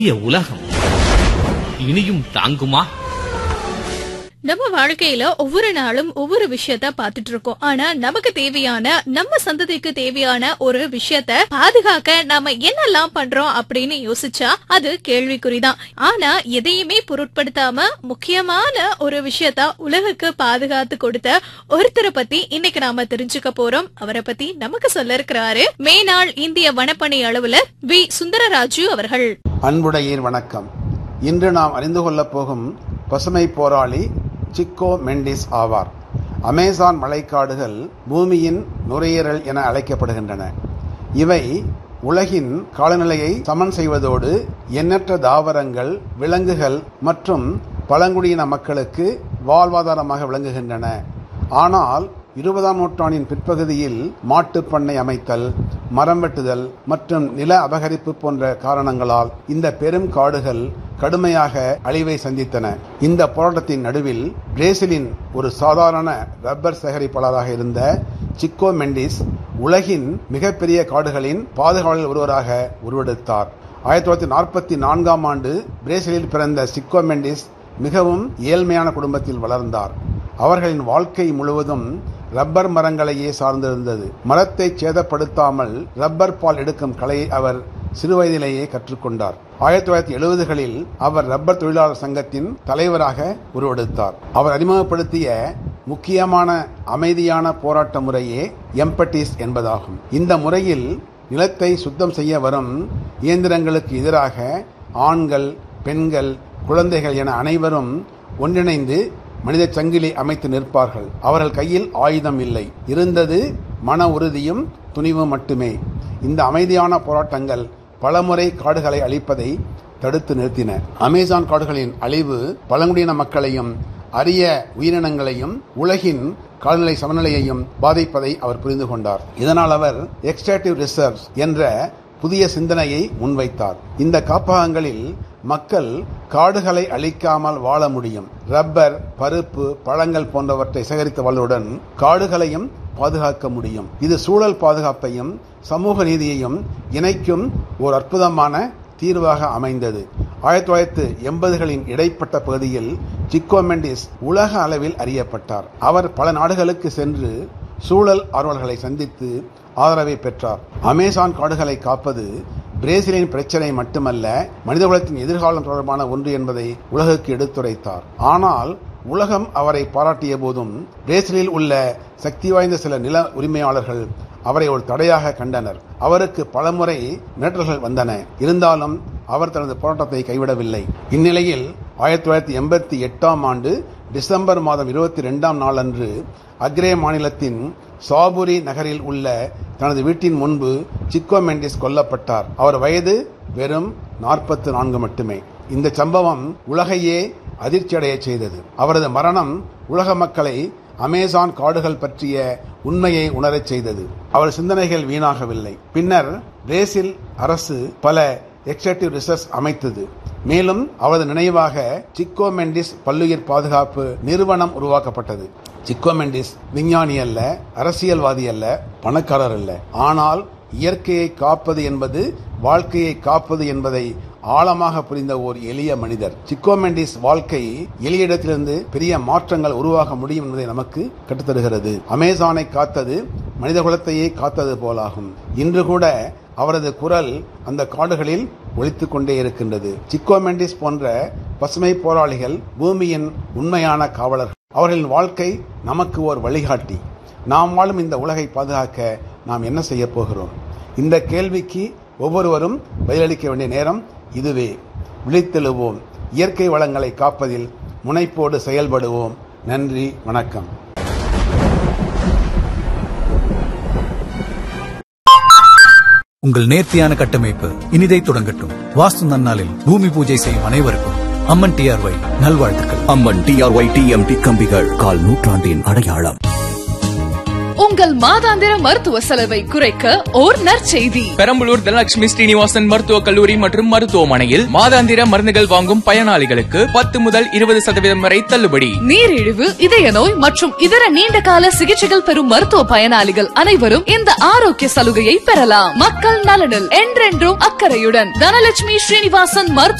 புதிய உலகம் இனியும் தாங்குமா நம்ம வாழ்க்கையில ஒவ்வொரு நாளும் ஒவ்வொரு விஷயத்த பாத்துட்டு இருக்கோம் ஆனா நமக்கு தேவையான நம்ம சந்ததிக்கு தேவையான ஒரு விஷயத்த பாதுகாக்க நாம என்னெல்லாம் பண்றோம் அப்படின்னு யோசிச்சா அது கேள்விக்குறிதான் ஆனா எதையுமே பொருட்படுத்தாம முக்கியமான ஒரு விஷயத்த உலகுக்கு பாதுகாத்து கொடுத்த ஒருத்தரை பத்தி இன்னைக்கு நாம தெரிஞ்சுக்க போறோம் அவரை பத்தி நமக்கு சொல்ல இருக்கிறாரு மேனாள் இந்திய வனப்பணி அலுவலர் வி சுந்தரராஜு அவர்கள் அன்புடையீர் வணக்கம் இன்று நாம் அறிந்து கொள்ளப் போகும் பசுமை போராளி சிக்கோ மெண்டிஸ் ஆவார் அமேசான் மழைக்காடுகள் பூமியின் நுரையீரல் என அழைக்கப்படுகின்றன இவை உலகின் காலநிலையை சமன் செய்வதோடு எண்ணற்ற தாவரங்கள் விலங்குகள் மற்றும் பழங்குடியின மக்களுக்கு வாழ்வாதாரமாக விளங்குகின்றன ஆனால் இருபதாம் நூற்றாண்டின் பிற்பகுதியில் மாட்டுப் பண்ணை அமைத்தல் மரம் வெட்டுதல் மற்றும் நில அபகரிப்பு போன்ற காரணங்களால் இந்த பெரும் காடுகள் கடுமையாக அழிவை சந்தித்தன இந்த போராட்டத்தின் நடுவில் பிரேசிலின் ஒரு சாதாரண ரப்பர் சேகரிப்பாளராக இருந்த சிக்கோ மெண்டிஸ் உலகின் மிகப்பெரிய காடுகளின் பாதுகாவலர் ஒருவராக உருவெடுத்தார் ஆயிரத்தி தொள்ளாயிரத்தி நாற்பத்தி நான்காம் ஆண்டு பிரேசிலில் பிறந்த சிக்கோ மெண்டிஸ் மிகவும் ஏழ்மையான குடும்பத்தில் வளர்ந்தார் அவர்களின் வாழ்க்கை முழுவதும் ரப்பர் மரங்களையே சார்ந்திருந்தது மரத்தை சேதப்படுத்தாமல் ரப்பர் பால் எடுக்கும் கலையை அவர் சிறுவயதிலேயே கற்றுக்கொண்டார் ஆயிரத்தி தொள்ளாயிரத்தி எழுபதுகளில் அவர் ரப்பர் தொழிலாளர் சங்கத்தின் தலைவராக உருவெடுத்தார் அவர் அறிமுகப்படுத்திய முக்கியமான அமைதியான போராட்ட முறையே எம்பட்டிஸ் என்பதாகும் இந்த முறையில் நிலத்தை சுத்தம் செய்ய வரும் இயந்திரங்களுக்கு எதிராக ஆண்கள் பெண்கள் குழந்தைகள் என அனைவரும் ஒன்றிணைந்து மனித சங்கிலி அமைத்து நிற்பார்கள் அவர்கள் கையில் ஆயுதம் இல்லை இருந்தது மன உறுதியும் துணிவும் மட்டுமே இந்த அமைதியான போராட்டங்கள் பலமுறை காடுகளை அழிப்பதை தடுத்து நிறுத்தின அமேசான் காடுகளின் அழிவு பழங்குடியின மக்களையும் அரிய உயிரினங்களையும் உலகின் காலநிலை சமநிலையையும் பாதிப்பதை அவர் புரிந்து கொண்டார் இதனால் அவர் எக்ஸ்ட்ராக்டிவ் ரிசர்வ்ஸ் என்ற புதிய சிந்தனையை முன்வைத்தார் இந்த காப்பகங்களில் மக்கள் காடுகளை அழிக்காமல் வாழ முடியும் ரப்பர் பருப்பு பழங்கள் போன்றவற்றை சேகரித்து வாழ்வதுடன் காடுகளையும் பாதுகாக்க முடியும் இது சூழல் பாதுகாப்பையும் சமூக நீதியையும் இணைக்கும் ஒரு அற்புதமான தீர்வாக அமைந்தது ஆயிரத்தி தொள்ளாயிரத்து எண்பதுகளின் இடைப்பட்ட பகுதியில் சிக்கோ மெண்டிஸ் உலக அளவில் அறியப்பட்டார் அவர் பல நாடுகளுக்கு சென்று சூழல் ஆர்வலர்களை சந்தித்து ஆதரவை பெற்றார் அமேசான் காடுகளை காப்பது பிரேசிலின் பிரச்சனை மட்டுமல்ல மனிதகுலத்தின் எதிர்காலம் தொடர்பான ஒன்று என்பதை உலகுக்கு எடுத்துரைத்தார் ஆனால் உலகம் அவரை பாராட்டிய போதும் பிரேசிலில் உள்ள சக்தி வாய்ந்த சில நில உரிமையாளர்கள் அவரை ஒரு தடையாக கண்டனர் அவருக்கு பலமுறை மிரட்டல்கள் வந்தன இருந்தாலும் அவர் தனது போராட்டத்தை கைவிடவில்லை இந்நிலையில் ஆயிரத்தி தொள்ளாயிரத்தி எண்பத்தி எட்டாம் ஆண்டு டிசம்பர் மாதம் இருபத்தி ரெண்டாம் நாளன்று அக்ரே மாநிலத்தின் சாபுரி நகரில் உள்ள தனது வீட்டின் முன்பு சிக்கோ மெண்டிஸ் கொல்லப்பட்டார் அவர் வயது வெறும் நாற்பத்து நான்கு மட்டுமே இந்த சம்பவம் உலகையே அதிர்ச்சியடைய செய்தது அவரது மரணம் உலக மக்களை அமேசான் காடுகள் பற்றிய உண்மையை உணரச் செய்தது அவர் சிந்தனைகள் வீணாகவில்லை பின்னர் பிரேசில் அரசு பல எக்ஸாக்டிவ் ரிசர்ச் அமைத்தது மேலும் அவரது நினைவாக சிக்கோ மெண்டிஸ் பல்லுயிர் பாதுகாப்பு நிறுவனம் உருவாக்கப்பட்டது சிக்கோ மெண்டிஸ் விஞ்ஞானி அல்ல அரசியல்வாதி அல்ல பணக்காரர் அல்ல ஆனால் இயற்கையை காப்பது என்பது வாழ்க்கையை காப்பது என்பதை ஆழமாக புரிந்த ஓர் எளிய மனிதர் சிக்கோ மெண்டிஸ் வாழ்க்கை எளிய இடத்திலிருந்து பெரிய மாற்றங்கள் உருவாக முடியும் என்பதை நமக்கு கற்றுத்தருகிறது அமேசானை காத்தது மனித குலத்தையே காத்தது போலாகும் இன்று கூட அவரது குரல் அந்த காடுகளில் ஒழித்துக் கொண்டே இருக்கின்றது சிக்கோ மெண்டிஸ் போன்ற பசுமை போராளிகள் பூமியின் உண்மையான காவலர்கள் அவர்களின் வாழ்க்கை நமக்கு ஓர் வழிகாட்டி நாம் வாழும் இந்த உலகை பாதுகாக்க நாம் என்ன செய்ய போகிறோம் இந்த கேள்விக்கு ஒவ்வொருவரும் பதிலளிக்க வேண்டிய நேரம் இதுவே விழித்தெழுவோம் இயற்கை வளங்களை காப்பதில் முனைப்போடு செயல்படுவோம் நன்றி வணக்கம் உங்கள் நேர்த்தியான கட்டமைப்பு இனிதை தொடங்கட்டும் வாஸ்து நன்னாளில் பூமி பூஜை செய்யும் அனைவருக்கும் அம்மன் டிஆர்ஒய் நல்வாழ்த்துக்கள் அம்மன் டிஆர்ஒய் டிஎம்டி கம்பிகள் கால் நூற்றாண்டின் அடையாளம் உங்கள் மாதாந்திர மருத்துவ செலவை குறைக்க ஓர் நற்செய்தி பெரம்பலூர் தனலட்சுமி ஸ்ரீனிவாசன் மருத்துவக் கல்லூரி மற்றும் மருத்துவமனையில் மாதாந்திர மருந்துகள் வாங்கும் பயனாளிகளுக்கு பத்து முதல் இருபது சதவீதம் வரை தள்ளுபடி நீரிழிவு இதய நோய் மற்றும் இதர நீண்ட கால சிகிச்சைகள் பெறும் மருத்துவ பயனாளிகள் அனைவரும் இந்த ஆரோக்கிய சலுகையை பெறலாம் மக்கள் நலனில் என்றென்றும் அக்கறையுடன் தனலட்சுமி ஸ்ரீனிவாசன் மருத்துவ